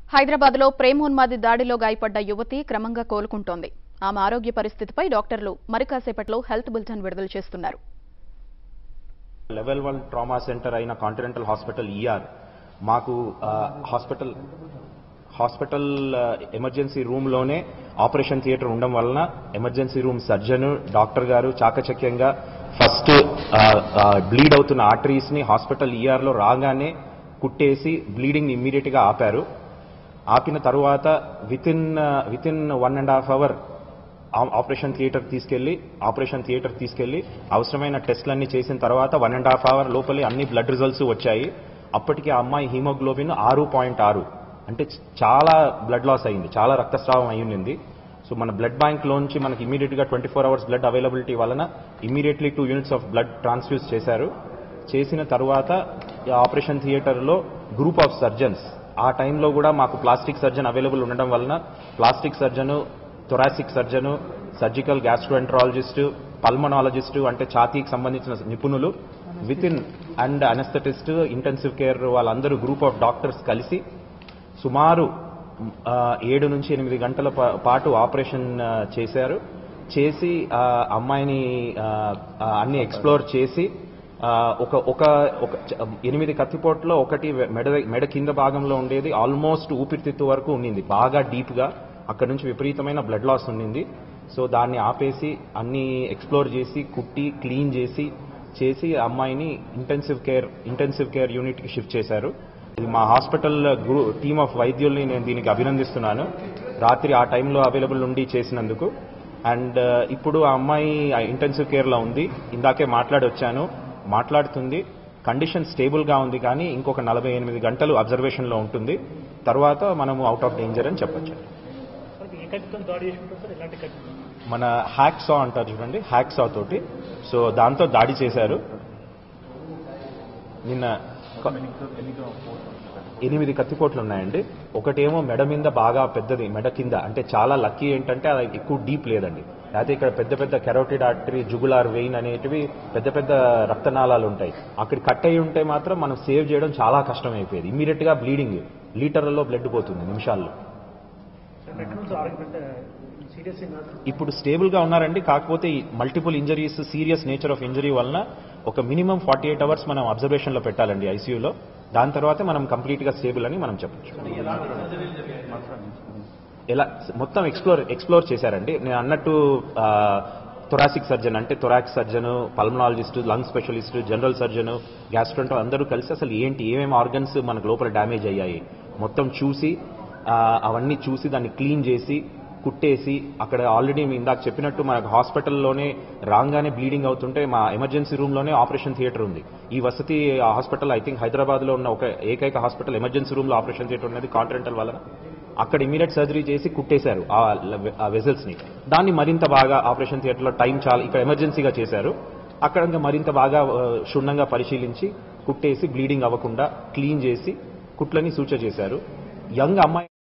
హైదరాబాద్ లో ప్రేమోన్మాది దాడిలో గాయపడ్డ యువతి క్రమంగా కోలుకుంటోంది ఆమె ఆరోగ్య పరిస్థితిపై డాక్టర్లు మరి కాసేపట్లో హెల్త్ బులెటిన్ విడుదల చేస్తున్నారు లెవెల్ వన్ ట్రామా సెంటర్ అయిన కాంటినెంటల్ హాస్పిటల్ ఈఆర్ మాకు ఆ, హాస్పిటల్ హాస్పిటల్ ఆ, ఎమర్జెన్సీ రూమ్లోనే ఆపరేషన్ థియేటర్ ఉండడం వలన ఎమర్జెన్సీ రూమ్ సర్జన్ డాక్టర్ గారు చాకచక్యంగా ఫస్ట్ బ్లీడ్ అవుతున్న ఆర్టరీస్ ని హాస్పిటల్ ఈఆర్ లో రాగానే కుట్టేసి బ్లీడింగ్ ఇమ్మీడియట్ గా ఆపారు ఆపిన తరువాత within within one and half hour operation theatre తీసుకెళ్లి ఆపరేషన్ థియేటర్ తీసుకెళ్లి అవసరమైన టెస్ట్లన్నీ చేసిన తర్వాత వన్ అండ్ హాఫ్ అవర్ లోపలే అన్ని బ్లడ్ రిజల్ట్స్ వచ్చాయి అప్పటికి ఆ అమ్మాయి హీమోగ్లోబిన్ ఆరు పాయింట్ ఆరు అంటే చ- చాలా బ్లడ్ లాస్ అయింది చాలా రక్తస్రావం అయి ఉండింది సో మన బ్లడ్ బ్యాంక్ లోంచి మనకి ఇమీడియట్ గా twenty four hours blood availability వలన immediately two units of blood transfuse చేశారు చేసిన తర్వాత ఈ ఆపరేషన్ థియేటర్లో గ్రూప్ ఆఫ్ సర్జన్స్ ఆ టైంలో కూడా మాకు ప్లాస్టిక్ సర్జన్ అవైలబుల్ ఉండడం వలన plastic surgeon thoracic surgeon surgical gastroenterologist pulmonologist అంటే ఛాతీకి సంబంధించిన నిపుణులు within and anaesthetist intensive care వాళ్ళందరూ గ్రూప్ ఆఫ్ డాక్టర్స్ కలిసి సుమారు ఆ, ఏడు నుంచి ఎనిమిది గంటల పా- పాటు ఆపరేషన్ ఆ, చేశారు చేసి ఆ అమ్మాయిని ఆ, ఆ, అన్ని ఎక్స్ప్లోర్ చేసి ఆ, ఒక ఒక ఒక చ- ఎనిమిది కత్తిపోట్లో ఒకటి మెడ మెడ కింద భాగంలో ఉండేది ఆల్మోస్ట్ ఊపిరితిత్తు వరకు ఉండింది బాగా డీప్ గా అక్కడ నుంచి విపరీతమైన బ్లడ్ లాస్ ఉండింది సో దాన్ని ఆపేసి అన్ని ఎక్స్ప్లోర్ చేసి కుట్టి క్లీన్ చేసి చేసి ఆ అమ్మాయిని intensive care intensive care unit కి షిఫ్ట్ చేశారు ఇది మా హాస్పిటల్ గ్రూ టీమ్ ఆఫ్ వైద్యుల్ని నేను దీనికి అభినందిస్తున్నాను రాత్రి ఆ టైంలో అవైలబుల్ ఉండి చేసినందుకు అండ్ ఇప్పుడు ఆ అమ్మాయి ఇంటెన్సివ్ కేర్లో ఉంది ఇందాకే మాట్లాడి వచ్చాను మాట్లాడుతుంది కండిషన్ స్టేబుల్ గా ఉంది కానీ ఇంకొక నలభై ఎనిమిది గంటలు అబ్జర్వేషన్ లో ఉంటుంది తర్వాత మనము అవుట్ ఆఫ్ డేంజర్ అని చెప్పొచ్చు మనకి ఏ కత్తితో దాడి చేసుకుంటారు సార్ ఎలాంటి కత్తితో మన హ్యాక్సా అంటారు చూడండి హ్యాక్సా తోటి సో దాంతో దాడి చేశారు నిన్న క- ఎనిమిది కత్తిపోట్లు ఉన్నాయండి ఒకటేమో మెడ మీద బాగా పెద్దది మెడ కింద అంటే చాలా లక్కీ ఏంటంటే అది ఎక్కువ డీప్ లేదండి అయితే ఇక్కడ పెద్ద పెద్ద కెరోటిడ్ ఆర్టరీ జుగులార్ వెయిన్ అనేటివి పెద్ద పెద్ద రక్తనాళాలు ఉంటాయి అక్కడ కట్ అయి ఉంటే మాత్రం మనం సేవ్ చేయడం చాలా కష్టం అయిపోయేది ఇమీడియట్ గా బ్లీడింగ్ లీటర్లలో బ్లడ్ పోతుంది నిమిషాల్లో సార్ ఎక్కడ నుంచి ఆపరేషన్ సీరియస్ ఏం కాదు ఇప్పుడు స్టేబుల్ గా ఉన్నారండి కాకపోతే multiple injuries serious nature of injury వలన ఒక మినిమం ఫార్టీ ఎయిట్ అవర్స్ మనం అబ్జర్వేషన్ లో పెట్టాలండి ఐసీయూలో దాని తర్వాత మనం కంప్లీట్ గా స్టేబుల్ అని మనం చెప్పొచ్చు ఎలా మొత్తం ఎక్స్ప్లోర్ ఎక్స్ప్లోర్ చేశారండి నేను అన్నట్టు థొరాసిక్ సర్జన్ అంటే thorax surgeon pulmonologist lung specialist general surgeon గ్యాస్ట్రంటో అందరూ కలిసి అసలు ఏంటి ఏమేమి ఆర్గన్స్ మనకు లోపల డ్యామేజ్ అయ్యాయి మొత్తం చూసి ఆ, అవన్నీ చూసి దాన్ని క్లీన్ చేసి కుట్టేసి అక్కడ ఆల్రెడీ మీ ఇందాక చెప్పినట్టు మనకు హాస్పిటల్లోనే రాగానే బ్లీడింగ్ అవుతుంటే మా ఎమర్జెన్సీ రూమ్ లోనే ఆపరేషన్ థియేటర్ ఉంది ఈ వసతి హాస్పిటల్ ఐ థింక్ హైదరాబాద్ లో ఉన్న ఒక ఏకైక హాస్పిటల్ ఎమర్జెన్సీ రూమ్ లో ఆపరేషన్ థియేటర్ ఉన్నది కాంటినెంటల్ వలన అక్కడ ఇమీడియట్ సర్జరీ చేసి కుట్టేశారు ఆ ఆ వెజల్స్ ని దాన్ని మరింత బాగా ఆపరేషన్ థియేటర్ లో టైం చాలా ఇక్కడ ఎమర్జెన్సీగా చేశారు అక్కడ ఇంకా మరింత బాగా ఆ, క్షుణ్ణంగా పరిశీలించి కుట్టేసి బ్లీడింగ్ అవ్వకుండా క్లీన్ చేసి కుట్లని సూచ చేశారు యంగ్ అమ్మాయి